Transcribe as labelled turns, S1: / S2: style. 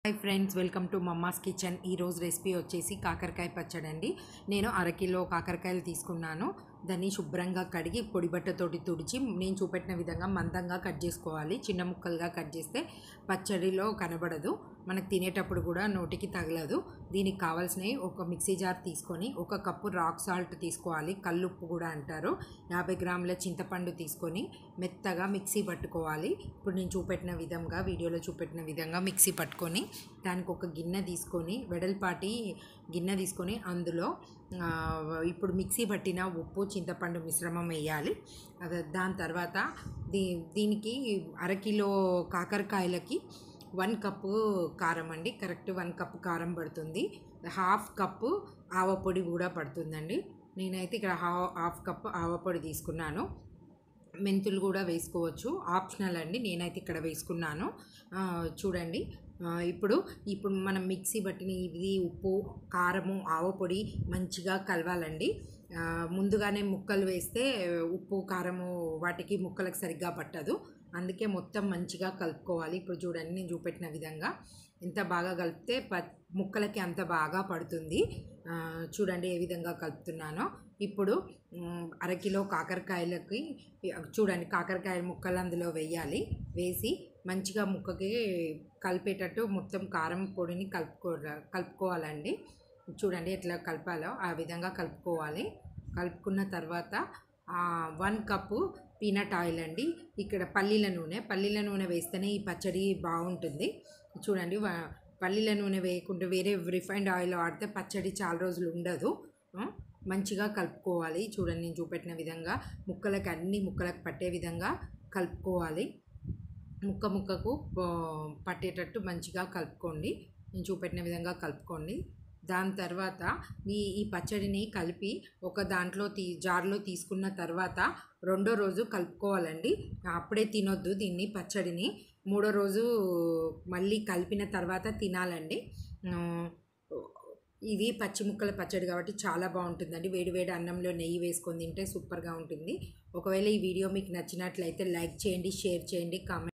S1: hi friends welcome to mamma's kitchen ఈరోజు recipe వచ్చేసి కాకరకాయ పచ్చడి అండి నేను అరకిలో కాకరకాయలు తీసుకున్నాను దాన్ని శుభ్రంగా కడిగి పొడి బట్టతోటి తుడిచి నేను చూపెట్టిన విధంగా మందంగా కట్ చేసుకోవాలి చిన్న ముక్కలుగా కట్ చేస్తే పచ్చడిలో కనబడదు మనకు తినేటప్పుడు కూడా నోటికి తగలదు దీనికి కావాల్సినవి ఒక మిక్సీ జార్ తీసుకొని ఒక కప్పు రాక్ సాల్ట్ తీసుకోవాలి కల్లుప్పు కూడా అంటారు యాభై గ్రాముల చింతపండు తీసుకొని మెత్తగా మిక్సీ పట్టుకోవాలి ఇప్పుడు నేను చూపెట్టిన విధంగా వీడియోలో చూపెట్టిన విధంగా మిక్సీ పట్టుకొని దానికి ఒక గిన్నె తీసుకొని వెడల్పాటి గిన్నె తీసుకొని అందులో ఆ, ఇప్పుడు మిక్సీ పట్టిన ఉప్పు చింతపండు మిశ్రమం వేయాలి అద దాని తర్వాత దీ దీనికి అరకిలో కాకరకాయలకి వన్ కప్పు కారం అండి కరెక్ట్ వన్ కప్పు కారం పడుతుంది హాఫ్ కప్పు ఆవపొడి కూడా పడుతుందండి నేనైతే ఇక్కడ హా- హాఫ్ కప్పు ఆవపొడి తీసుకున్నాను మెంతులు కూడా వేసుకోవచ్చు ఆప్షనల్ అండి నేనైతే ఇక్కడ వేసుకున్నాను ఆ, చూడండి ఆ, ఇప్పుడు ఇప్పుడు మనం మిక్సీ పట్టిన ఇది ఉప్పు కారము ఆవపొడి మంచిగా కలవాలండి ఆ, ముందుగానే ముక్కలు వేస్తే ఉప్పు కారము వాటికి ముక్కలకు సరిగ్గా పట్టదు అందుకే మొత్తం మంచిగా కలుపుకోవాలి ఇప్పుడు చూడండి నేను చూపెట్టిన విధంగా ఎంత బాగా కలిపితే ప ముక్కలకి అంత బాగా పడుతుంది ఆ, చూడండి ఏ విధంగా కలుపుతున్నానో ఇప్పుడు మ్, అరకిలో కాకరకాయలకి చూడండి కాకరకాయ ముక్కలు అందులో వేయాలి వేసి మంచిగా ముక్కకి కలిపేటట్టు మొత్తం కారం పొడిని కలుపుకో కలుపుకోవాలండి చూడండి ఎట్లా కలపాలో ఆ విధంగా కలుపుకోవాలి కలుపుకున్న తర్వాత వన్ కప్పు పీనట్ ఆయిల్ అండి ఇక్కడ పల్లీల నూనె పల్లీల నూనె వేస్తేనే ఈ పచ్చడి బాగుంటుంది చూడండి వ- పల్లీల నూనె వేయకుండా వేరే రిఫైండ్ ఆయిల్ వాడితే పచ్చడి చాలా రోజులు ఉండదు ఆ, మంచిగా కలుపుకోవాలి చూడండి నేను చూపెట్టిన విధంగా ముక్కలకు అన్ని ముక్కలకు పట్టే విధంగా కలుపుకోవాలి ముక్క ముక్కకు ఆ, పట్టేటట్టు మంచిగా కలుపుకోండి నేను చూపెట్టిన విధంగా కలుపుకోండి దాని తర్వాత ఈ ఈ పచ్చడిని కలిపి ఒక దాంట్లో తీ జార్లో తీసుకున్న తర్వాత రెండో రోజు కలుపుకోవాలండి అప్పుడే తినొద్దు దీన్ని పచ్చడిని మూడో రోజు మళ్ళీ కలిపిన తర్వాత తినాలండి ఆ, ఇది పచ్చి ముక్కల పచ్చడి కాబట్టి చాలా బాగుంటుందండి వేడి వేడి అన్నంలో నెయ్యి వేసుకొని తింటే సూపర్గా ఉంటుంది ఒకవేళ ఈ వీడియో మీకు నచ్చినట్లయితే లైక్ చేయండి షేర్ చేయండి కామెంట్